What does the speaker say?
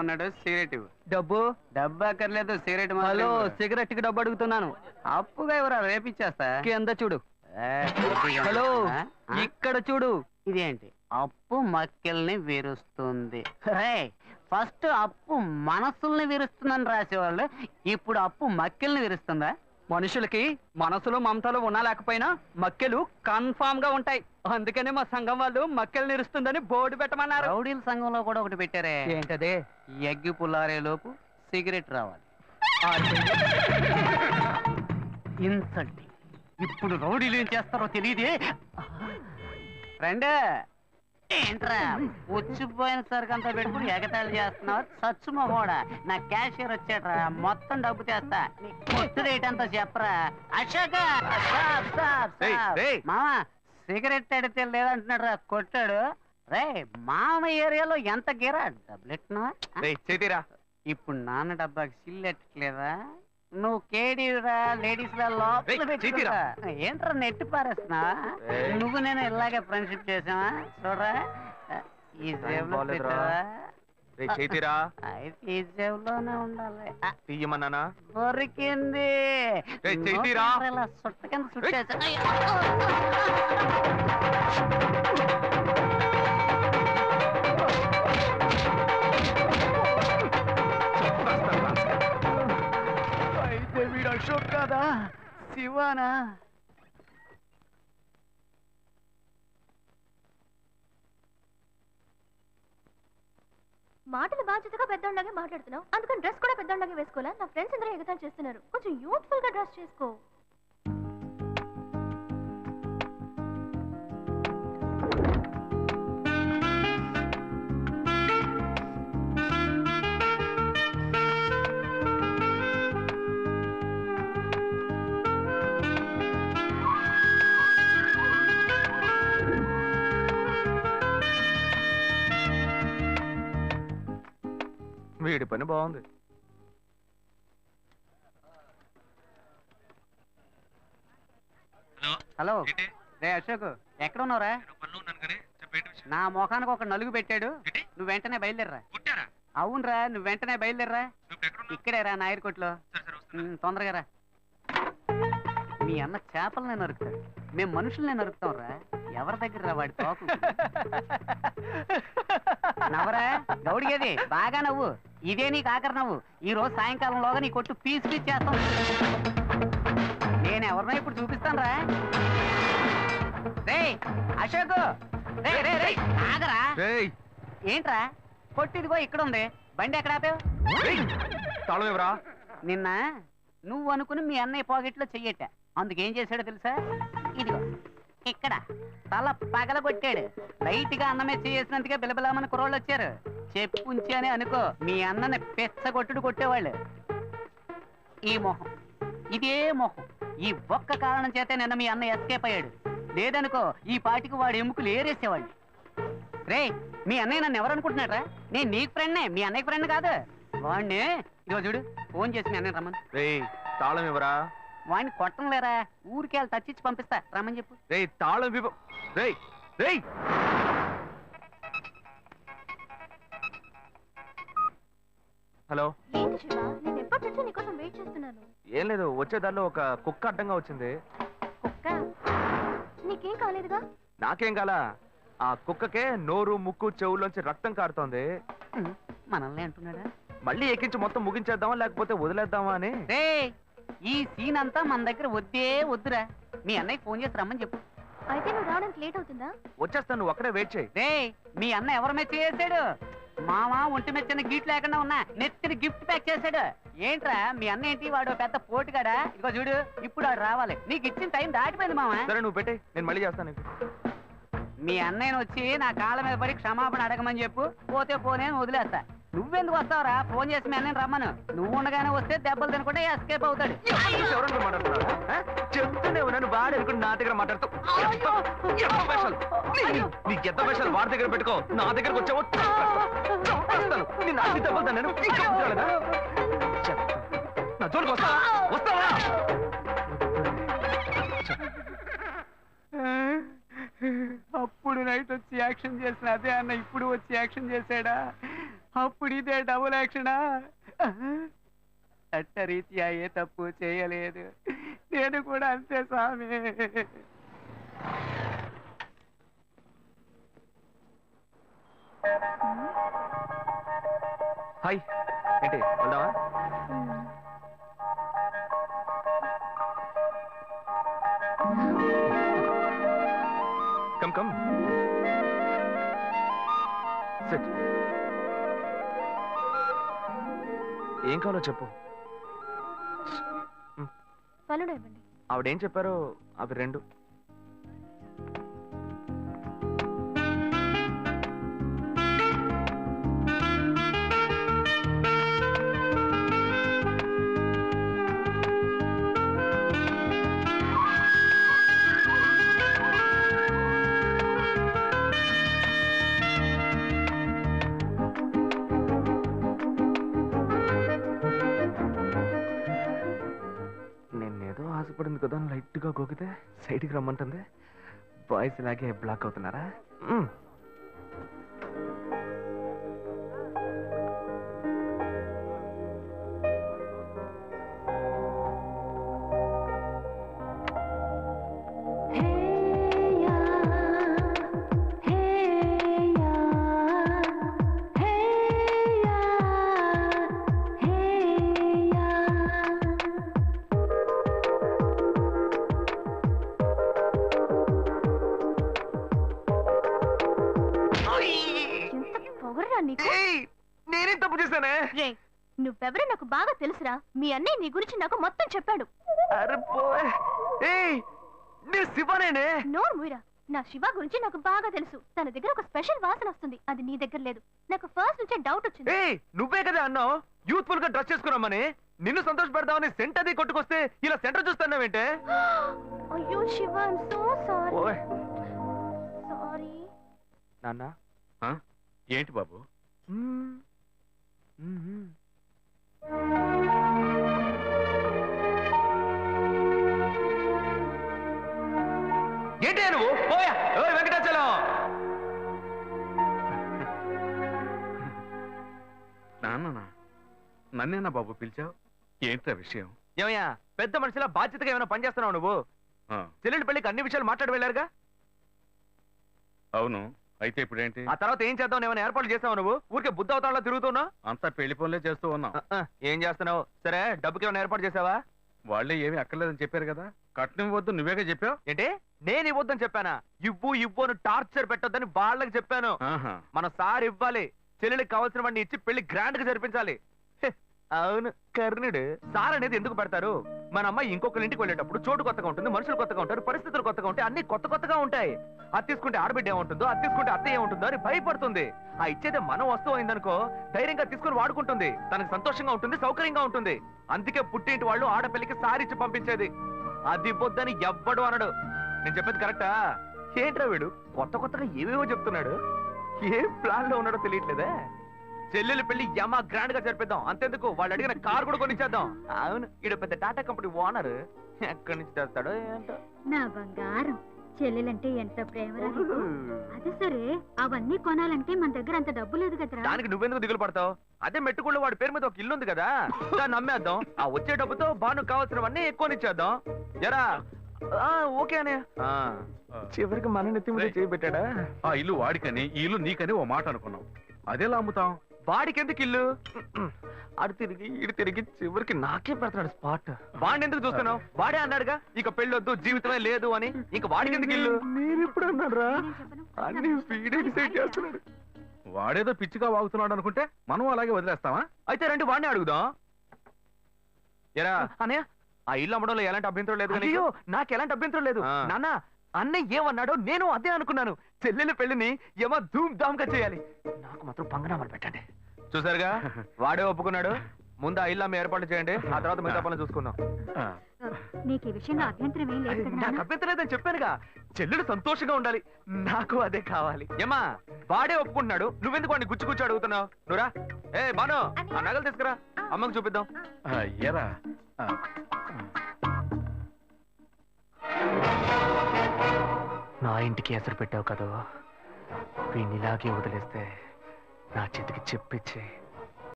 అప్పున్నాడు cigarette ఇవ్వు డబ్బు డబ్బు అక్కర్లేదు సిగరెట్ మాత్రం హలో ఇవ్వు. సిగరెట్ కి డబ్బు అడుగుతున్నాను అప్పుగా ఎవరా రేపిచ్చేస్తా కింద చూడు ఏ, కొద్దిగా. హలో ఆ? ఆ? ఇక్కడ చూడు ఇదేంటి అప్పు మక్కెల్ని విరుస్తుంది రే ఫస్ట్ అప్పు మనసుల్ని విరుస్తుందని రాసేవాళ్ళు ఇప్పుడు అప్పు మక్కెల్ని విరుస్తుందా మనుషులకి మనసులో మమతలు ఉన్నా లేకపోయినా మక్కెలు కన్ఫామ్ గా ఉంటాయి అందుకనే మా సంఘం వాళ్ళు మక్కెలు నిరుస్తుందని బోర్డు పెట్టమన్నారు రౌడీల సంఘంలో కూడా ఒకటి పెట్టారే ఏంటదే ఎగ్గి పుల్లారే లోపు సిగరెట్ రావాలి ఇన్సల్టింగ్ ఇప్పుడు రౌడీలు ఏం చేస్తారో తెలియదే ఫ్రెండ్ ఏంట్రా వచ్చిపోయిన సరికి అంతా పెట్టుకుని ఎగతాళి చేస్తున్నావు సచ్చు మొగోడా నా క్యాషియర్ వచ్చాడ్రా మొత్తం డబ్బు చేస్తా నీ కొట్టు రేట్ అంతా చెప్పరా అశోక స్టాప్, స్టాప్, ఏయ్, స్టాప్. ఏయ్. మామ సిగరెట్ అడితే లేదంటున్నాడు రా కొట్టాడు రే మామ ఏరియాలో ఎంత గిరా డబ్బులు ఎట్టినా రేయ్ చేతిరా ఇప్పుడు నాన్న డబ్బాకి సిల్ ఎట్టట్లేదా నువ్వు కేడీరా లేడీస్ లా లోపల ఏయ్, పెట్టుకుంటా. చీటీరా. ఏంట్రా నెట్టి పారేస్తున్నావా ఏయ్. నువ్వు నేను ఇలాగే ఫ్రెండ్షిప్ చేసావా చూడరా ఈ జేబులో బాలేదురా. పెట్టావా రే చేతిరా అయితే ఈ జేబులోనే ఉండాలి ఆ, తీయమన్నానా దొరికింది ఏయ్, చీటీరా. నోట్లో ఇలా సుట్ట కింద సుట్టేసా. అయ్యో. అయితే వీడు అశోక్ కాదా శివానా మాటలు బాధ్యతగా పెద్దోళ్ళగా మాట్లాడుతున్నావు అందుకని డ్రెస్ కూడా పెద్దోళ్ళగా వేసుకోవాలా నా ఫ్రెండ్స్ అందరూ ఎగతాలు చేస్తున్నారు కొంచెం యూత్ఫుల్ గా డ్రెస్ చేసుకో వీడి పని బాగుంది హలో రే అశోక్ ఎక్కడ ఉన్నావురా నా ముఖానికి ఒక నలుగు పెట్టాడు నువ్వు వెంటనే బయలుదేరరా అవునరా నువ్వు వెంటనే బయలుదేరరా ఇక్కడే రా నాయర్కోట్లో ఉమ్, తొందరగా రా మీ అన్న చేపలనే నరుకుతాడు మేము మనుషుల్నే నరుకుతాం రా ఎవరి దగ్గర రా వాడి తోకు నవ్వరా గౌడిగేది బాగా నవ్వు ఇదే నీకు ఆఖరి నవ్వు ఈ రోజు సాయంకాలంలోగా నీ కొట్టు పీస్ పీస్ చేస్తాం నేను ఎవరినో ఇప్పుడు చూపిస్తాను రా రే అశోక్ రే రే రే ఆగరా రేయ్ ఏంట్రా కొట్టిదిగో ఇక్కడ ఉంది బండి ఎక్కడ ఆపావు రేయ్ తాళం ఎవరా నిన్న నువ్వు అనుకుని మీ అన్నయ్య పాకెట్లో చెయ్యట అందుకేం చేశాడో తెలుసా ఇదిగో ఇక్కడ తల పగలగొట్టాడు లైట్ గా అన్నమే చేసినందుకే బిలబిలామని కుర్రోళ్ళు వచ్చారు చెప్పుంచి అని అనుకో మీ అన్నని పెచ్చగొట్టుడు కొట్టేవాళ్ళు ఈ మొహం ఇదే మొహం ఈ ఒక్క కారణం చేతే నిన్న మీ అన్న ఎస్కేప్ అయ్యాడు లేదనుకో ఈ పాటికి వాడు ఎముకలు ఏరేసేవాళ్ళు రే మీ అన్నయ్య నన్ను ఎవరు అనుకుంటున్నారా నేను నీకు ఫ్రెండ్నే మీ అన్నయ్య ఫ్రెండ్ కాదు వాడిని ఇదిగో చూడు ఫోన్ చేసి మీ అన్నయ్య రమ్మని రేయ్ తాళం ఎవరా వాడిని కొట్టం లేరా ఊరికి వెళ్ళి తచ్చిచ్చి పంపిస్తా రమ్మని చెప్పు రేయ్ తాళం వివ రేయ్ రేయ్ హలో ఏంటి శివ నేను ఎప్పటి నుంచో నీకోసం వెయిట్ చేస్తున్నాను ఏం లేదు వచ్చే దారిలో ఒక కుక్క అడ్డంగా వచ్చింది కుక్క నీకేం కాలేదుగా నాకేం కాల ఆ కుక్కకే నోరు ముక్కు చెవుల్లోంచి రక్తం కారుతోంది ఉమ్, మనల్ని అంటున్నాడా మళ్ళీ ఎక్కించి మొత్తం ముగించేద్దామా లేకపోతే వదిలేద్దామా అని రే ఈ సీన్ అంతా మన దగ్గర వద్దే వద్దురా మీ అన్నయ్య ఫోన్ చేసి రమ్మని చెప్పు అయితే నువ్వు రావడానికి లేట్ అవుతుందా వచ్చేస్తాను నువ్వు అక్కడే వెయిట్ చేయి రే మీ అన్న ఎవరి మీద చేసాడు మామ ఒంటి మీద చిన్న గిఫ్ట్ లేకుండా ఉన్నా నెత్తిని గిఫ్ట్ ప్యాక్ చేశాడు ఏంట్రా మీ అన్న ఏంటి వాడు పెద్ద పోటుగాడా ఇదిగో చూడు ఇప్పుడు వాడు రావాలి నీకు ఇచ్చిన టైం దాటిపోయింది మామ సరే నువ్వు పెట్టే నేను మళ్ళీ చేస్తాను నీకు మీ అన్నయ్యని వచ్చి నా కాళ్ళ మీద పడి క్షమాపణ అడగమని చెప్పు పోతే పోనే అని వదిలేస్తా నువ్వెందుకు వస్తావురా ఫోన్ చేసి మీ అన్నయ్యని రమ్మను నువ్వు ఉండగానే వస్తే దెబ్బలు తినకుండా ఎస్కేప్ అవుతాడు చూసి ఎవరన్నా మాట్లాడుతున్నారా? ఆ? చెప్తూనే ఉన్నాను వాడు అనుకుని నా దగ్గర మాట్లాడుతూ ఎంత ఎంత వేషాలు? నీ- నీకు ఎంత వేషాలు వాడి దగ్గర పెట్టుకో నా దగ్గరకు వచ్చావో చంపేస్తాను. చంపేస్తాను. నిన్ను అన్ని దెబ్బలు తిన్నాను. ఇంకా ఉంచాలనా? చెప్తా. నా జోలికి వస్తావా వస్తావా అప్పుడు నైట్ వచ్చి యాక్షన్ చేసిన అదే అన్న ఇప్పుడు వచ్చి యాక్షన్ చేశాడా అప్పుడు ఇదే డబుల్ యాక్షనా చట్టరీత్యా ఏ తప్పు చేయలేదు నేను కూడా అంతే స్వామి హాయ్ ఏంటి వెళ్దామా కమ్ కమ్ సెట్ ఏం కావాలో చెప్పు పనులు ఇవ్వండి ఆవిడేం చెప్పారో అవి రెండు నేనేదో ఆశపడింది కదా లైట్ గా గోకితే సైడ్కి రమ్మంటుంది బాయ్స్ ఇలాగే బ్లాక్ అవుతున్నారా మ్మ్. ఎంత పొగరురా నీకు ఏయ్, నేనేం తప్పు చేశానే రే నువ్వెవరో నాకు బాగా తెలుసురా మీ అన్నయ్య నీ గురించి నాకు మొత్తం చెప్పాడు అరే పోయ్. ఏయ్ నేను శివనేనే నోరు మూయరా నా శివ గురించి నాకు బాగా తెలుసు తన దగ్గర ఒక స్పెషల్ వాసన వస్తుంది అది నీ దగ్గర లేదు నాకు ఫస్ట్ నుంచే డౌట్ వచ్చింది ఏయ్ నువ్వే కదా అన్నావు యూత్ఫుల్ గా డ్రెస్ చేసుకున్నామని నిన్ను సంతోష పెడదామని సెంట్ అది కొట్టుకొస్తే ఇలా సెంటర్ చూస్తున్నావేంటే అయ్యో శివ ఐమ్ సో సారీ ఓయ్ సారీ నాన్న ఏంటి బాబు మ్మ్. మ్మ్. ఏంటి నువ్వు పోయా ఓయ్ వెంకటాచలం నాన్ననా నన్నేనా బాబు పిలిచావు ఏంట్రా విషయం ఏమయ్యా పెద్ద మనిషిలా బాధ్యతగా ఏమైనా పనిచేస్తున్నావు నువ్వు ఆ, చెల్లెలి పెళ్లికి అన్ని విషయాలు మాట్లాడి వెళ్ళారుగా అవును అయితే ఇప్పుడేంటి ఆ తర్వాత ఏం చేద్దాం ఏమైనా ఏర్పాట్లు చేస్తావు నువ్వు ఊరికే బుద్ధ అవతారంలో తిరుగుతున్నావు అంతా పెళ్లి పనులే చేస్తూ ఉన్నాం ఆ, ఆ, ఏం చేస్తున్నావు సరే డబ్బుకి ఏమైనా ఏర్పాటు చేసావా వాళ్ళే ఏమీ అక్కర్లేదని చెప్పారు కదా కట్నం వద్దు నువ్వేగా చెప్పావు ఏంటి నేను ఇవ్వద్దని చెప్పానా ఇవ్వు ఇవ్వు అని టార్చర్ పెట్టొద్దని వాళ్ళకి చెప్పాను ఆహా. మన సార్ ఇవ్వాలి చెల్లెలికి కావాల్సిన వాడిని ఇచ్చి పెళ్లి గ్రాండ్ గా జరిపించాలి హె, అవును కర్ణుడు సార్ అనేది ఎందుకు పెడతారు మన అమ్మాయి ఇంకొకరి ఇంటికి వెళ్ళేటప్పుడు చోటు కొత్తగా ఉంటుంది మనుషులు కొత్తగా ఉంటారు పరిస్థితులు కొత్తగా ఉంటాయి అన్ని కొత్త కొత్తగా ఉంటాయి అది తీసుకుంటే ఆడబిడ్డ ఏముంటుందో అది తీసుకుంటే అత్త ఏముంటుందో అని భయపడుతుంది ఆ ఇచ్చేదే మనం వస్తువు అయిందనుకో ధైర్యంగా తీసుకుని వాడుకుంటుంది తనకు సంతోషంగా ఉంటుంది సౌకర్యంగా ఉంటుంది అందుకే పుట్టింటి వాళ్ళు ఆడపిల్లకి సారిచ్చి పంపించేది అది ఇవ్వొద్దని ఎవ్వడు అనడు నేను చెప్పేది కరెక్టా ఏంట్రా వీడు కొత్త కొత్తగా ఏవేవో చెప్తున్నాడు ఏ ప్లాన్ లో ఉన్నాడో తెలియట్లేదే చెల్లెలు పెళ్లి యమా గ్రాండ్ గా జరిపిద్దాం అంతెందుకు వాళ్ళు అడిగిన కార్ కూడా కొనిచ్చేద్దాం అవును ఈడ పెద్ద టాటా కంపెనీ ఓనర్ ఎక్కడి నుంచి తెస్తాడో ఏంటో నా బంగారం చెల్లెలంటే ఎంత ప్రేమరా నీకు? అది సరే అవన్నీ కొనాలంటే మన దగ్గర అంత డబ్బు లేదు కదరా దానికి నువ్వెందుకు దిగులు పడతావు అదే మెట్టుకుళ్ళు వాడి పేరు మీద ఒక ఇల్లు ఉంది కదా దాన్ని అమ్మేద్దాం ఆ వచ్చే డబ్బుతో బాను కావాల్సినవన్నీ ఎక్కువ ఇచ్చేద్దాం ఎరా ఆ, ఓకే అనే ఆ. చివరికి మన నెత్తి మీద చేయి పెట్టాడా ఆ ఇల్లు వాడికని ఈ ఇల్లు నీకని ఓ మాట అనుకున్నాం అదెలా అమ్ముతాం వాడికి ఎందుకు ఇల్లు అడు తిరిగి ఇటు తిరిగి చివరికి నాకే పెడతాడు స్పాట్ వాడిని ఎందుకు చూస్తున్నావు వాడే అన్నాడుగా ఇక పెళ్ళొద్దు జీవితమే లేదు అని ఇక వాడికి ఎందుకు ఇల్లు నేను ఇప్పుడు అన్నారా నేను చెప్పను. అన్ని వీడే డిసైడ్ చేస్తున్నాడు వాడేదో పిచ్చిగా వాగుతున్నాడు అనుకుంటే మనం అలాగే వదిలేస్తావా అయితే రండి వాడిని అడుగుదాం ఎరా అనే ఆ ఇల్లు అమ్మడంలో ఎలాంటి అభ్యంతరం లేదు అయ్యో నాకు ఎలాంటి అభ్యంతరం లేదు నాన్న అన్నయ్య ఏమన్నాడో నేను అదే అనుకున్నాను చెల్లెల పెళ్లిని ఏమో ధూమ్ ధామ్ గా చేయాలి నాకు మాత్రం పంగనామాలు పెట్టండి చూసారుగా వాడే ఒప్పుకున్నాడు ముందు ఆ ఇల్లు అమ్మ ఏర్పాటు చేయండి ఆ తర్వాత మిగతా పనులు చూసుకుందాం ఆ. నీకు ఈ విషయంలో అభ్యంతరం ఏం లేదు కదా నాకు నాన్న? అభ్యంతరం లేదని చెప్పానుగా చెల్లెలు సంతోషంగా ఉండాలి నాకు అదే కావాలి ఏమా వాడే ఒప్పుకుంటున్నాడు నువ్వెందుకు వాడిని గుచ్చి గుచ్చి అడుగుతున్నావు నువ్వురా ఏ బాను ఆ నగలు తీసుకురా అమ్మకు చూపిద్దాం ఆ, ఏరా ఆ, నా ఇంటికి ఎసరు పెట్టావు కదా వీడిని ఇలాగే వదిలేస్తే నా చేతికి చెప్పిచ్చే